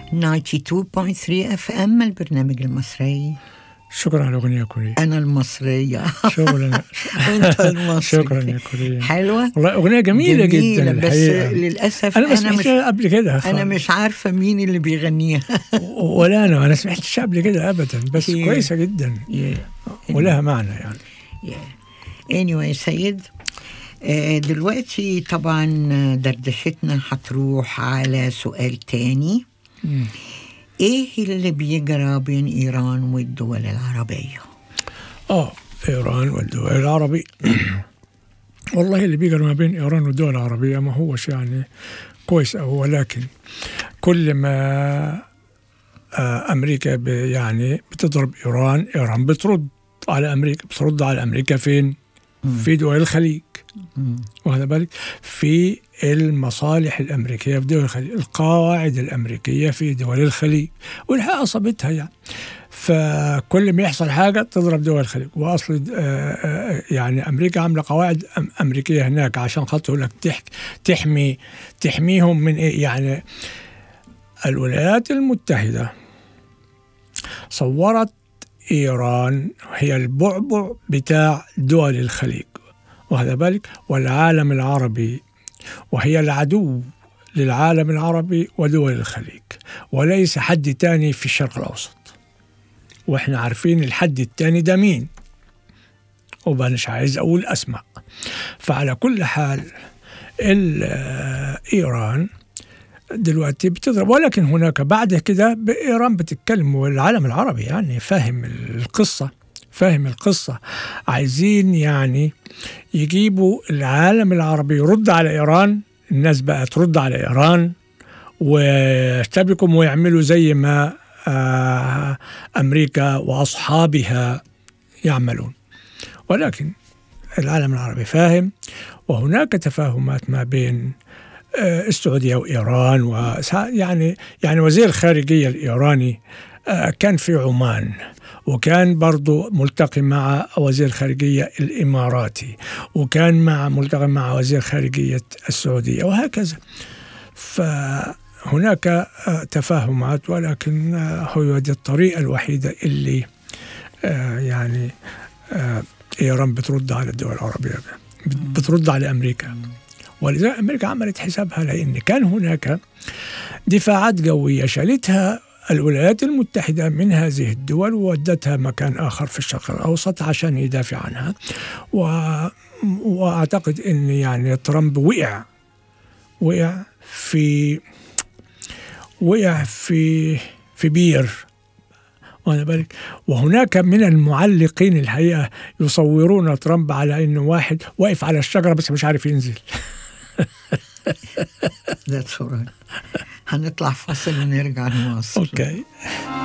92.3 اف ام البرنامج المصري شكرا على الأغنية كورية انا المصرية شكرا وانت المصري شكرا يا كورية حلوة والله أغنية جميلة, جدا بس الحقيقة للاسف أنا ما انا مش سمعتها قبل كده انا خالص. مش عارفة مين اللي بيغنيها ولا أنا أنا سمعتش قبل كده أبدا بس هي- كويسة جدا ولها معنى يعني anyway سيد آه، دلوقتي طبعا دردشتنا هتروح على سؤال تاني مم. ايه اللي بيجرى بين ايران والدول العربية اه ايران والدول العربية والله اللي بيجري ما بين ايران والدول العربية ما هوش يعني كويس أوي ولكن كل ما آه امريكا ب- يعني بتضرب ايران ايران بترد على امريكا بترد على امريكا فين؟ في دول الخليج مم. واخد بالك في المصالح الامريكيه في دول الخليج القواعد الامريكيه في دول الخليج والحقيقه اصابتها يعني فكل ما يحصل حاجه تضرب دول الخليج واصل آه، آه، يعني امريكا عامله قواعد أم- امريكيه هناك عشان خاطر يقول لك تح- تحمي تحميهم من ايه يعني الولايات المتحده صورت ايران هي البعبع بتاع دول الخليج وهذا بالك والعالم العربي وهي العدو للعالم العربي ودول الخليج وليس حد تاني في الشرق الأوسط وإحنا عارفين الحد التاني ده مين ومش عايز أقول أسماء فعلى كل حال ال- آه، إيران دلوقتي بتضرب ولكن هناك بعد كده ب- إيران بتتكلم والعالم العربي يعني فاهم القصة فاهم القصة عايزين يعني يجيبوا العالم العربي يرد على إيران الناس بقى ترد على إيران ويشتبكوا ويعملوا زي ما آه، أمريكا وأصحابها يعملون ولكن العالم العربي فاهم وهناك تفاهمات ما بين آه، السعودية وإيران وسا- يعني يعني وزير الخارجية الإيراني آه، كان في عمان وكان برضو ملتقي مع وزير الخارجية الإماراتي وكان مع ملتقي مع وزير خارجية السعودية وهكذا فهناك آه، تفاهمات ولكن آه، هو دي الطريقة الوحيدة اللي آه، يعني آه، إيران بترد على الدول العربية بترد على أمريكا ولذلك أمريكا عملت حسابها لأن كان هناك دفاعات جوية شالتها الولايات المتحدة من هذه الدول وودتها مكان آخر في الشرق الأوسط عشان يدافع عنها و... وأعتقد أن يعني ترامب وقع وقع في وقع في في بير وانا بالك وهناك من المعلقين الحقيقه يصورون ترامب على انه واحد واقف على الشجره بس مش عارف ينزل That's all right. هنطلع فاصل ونرجع نواصل اوكي